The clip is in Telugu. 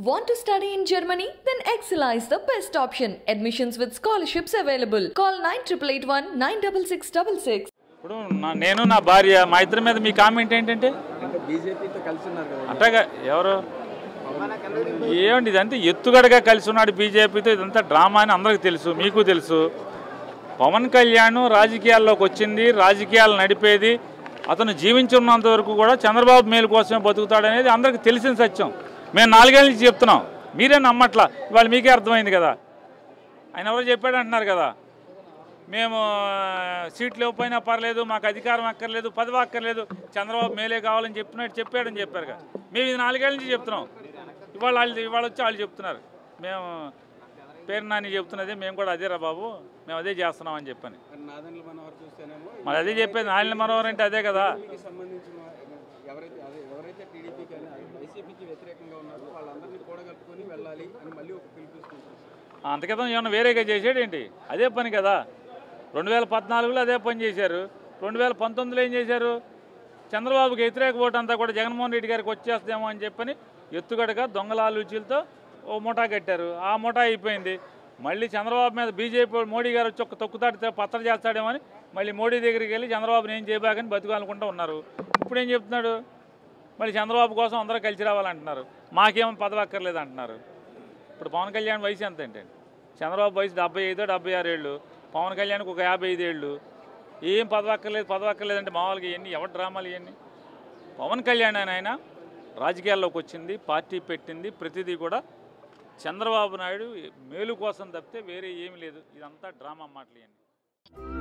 Want to study in Germany? Then Excella is the best option. Admissions with scholarships available. Call 9881 96666. ఇప్పుడు నా నేను నా భార్య మా ఇద్దరి మీద మీ కామెంట్ ఏంటంటే అంటే బీజేపీతో కలిసి ఉన్నారు కదా అట్టగా ఎవరు ఏమండి ఇదంతా ఎత్తుగడగా కలిసి ఉన్నాడు బీజేపీతో ఇదంతా డ్రామా అని అందరికీ తెలుసు మీకు తెలుసు పవన్ కళ్యాణ్ రాజకీయాల్లోకి వచ్చింది రాజకీయాలు నడిపేది అతను జీవించున్నంత వరకు కూడా చంద్రబాబు మేలు కోసమే బతుకుతాడనేది అందరికీ తెలిసిన సత్యం మేము నాలుగేళ్ళ నుంచి చెప్తున్నాం మీరే నమ్మట్లా ఇవాళ మీకే అర్థమైంది కదా ఆయన ఎవరో చెప్పాడు అంటున్నారు కదా మేము ఆ, సీట్లు ఇవ్వకపోయినా పర్లేదు మాకు అధికారం అక్కర్లేదు పదవి అక్కర్లేదు చంద్రబాబు మేలే కావాలని చెప్పినట్టు చెప్పాడని చెప్పారు కదా మేము ఇది నాలుగేళ్ళ నుంచి చెప్తున్నాం ఇవాళ వాళ్ళు ఇవాళ వచ్చి వాళ్ళు చెప్తున్నారు మేము పేరు నాని చెప్తున్నది మేము కూడా అదేరా బాబు మేము అదే చేస్తున్నాం అని చెప్పని మరి నాదెండ్ల మనోహర్ చూస్తేనేమో మరి అదే చెప్పేది నాయన మనోహర్ అంటే అదే కదా టీడీపీకి సంబంధించిన ఎవరైతే అదే ఎవరైతే టీడీపీకి అని వైసీపీకి వ్యతిరేకంగా ఉన్నారో వాళ్ళందరినీ కూడగట్టుకొని వెళ్ళాలి అని మళ్ళీ ఒక పిలిపిస్తుంటారు అంతకితం ఏమన్నా వేరేగా చేసాడు ఏంటి అదే పని కదా రెండు వేల పద్నాలుగులో అదే పని చేశారు రెండు వేల పంతొమ్మిదిలో ఏం చేశారు చంద్రబాబుకి వ్యతిరేక ఓటు అంతా కూడా జగన్మోహన్ రెడ్డి గారికి వచ్చేస్తేమో అని చెప్పని ఎత్తుగడగా దొంగల ఆలోచనలతో ఓ ముఠా కట్టారు ఆ ముఠా అయిపోయింది మళ్ళీ చంద్రబాబు మీద బీజేపీ మోడీ గారు వచ్చి ఒక తొక్కుతాడితే పత్ర చేస్తాడేమో అని మళ్ళీ మోడీ దగ్గరికి వెళ్ళి చంద్రబాబుని ఏం చేయబాకని బతుకాలనుకుంటూ ఉన్నారు ఇప్పుడు ఏం చెప్తున్నాడు మళ్ళీ చంద్రబాబు కోసం అందరూ కలిసి రావాలంటున్నారు మాకేమో పదవి అక్కర్లేదు అంటున్నారు ఇప్పుడు పవన్ కళ్యాణ్ వయసు ఎంత ఏంటండి చంద్రబాబు వయసు డెబ్బై ఐదో డెబ్బై ఆరు ఏళ్ళు పవన్ కళ్యాణ్కి ఒక యాభై ఐదు ఏళ్ళు ఏం పదవక్కర్లేదు పదవక్కర్లేదు అంటే మామూలుగా ఇవన్నీ ఎవరి డ్రామాలు ఇవన్నీ పవన్ కళ్యాణ్ అని ఆయన రాజకీయాల్లోకి వచ్చింది పార్టీ పెట్టింది ప్రతిదీ కూడా చంద్రబాబు నాయుడు మేలు కోసం తప్పితే వేరే ఏమీ లేదు ఇదంతా డ్రామా మాటలు ఇవన్నీ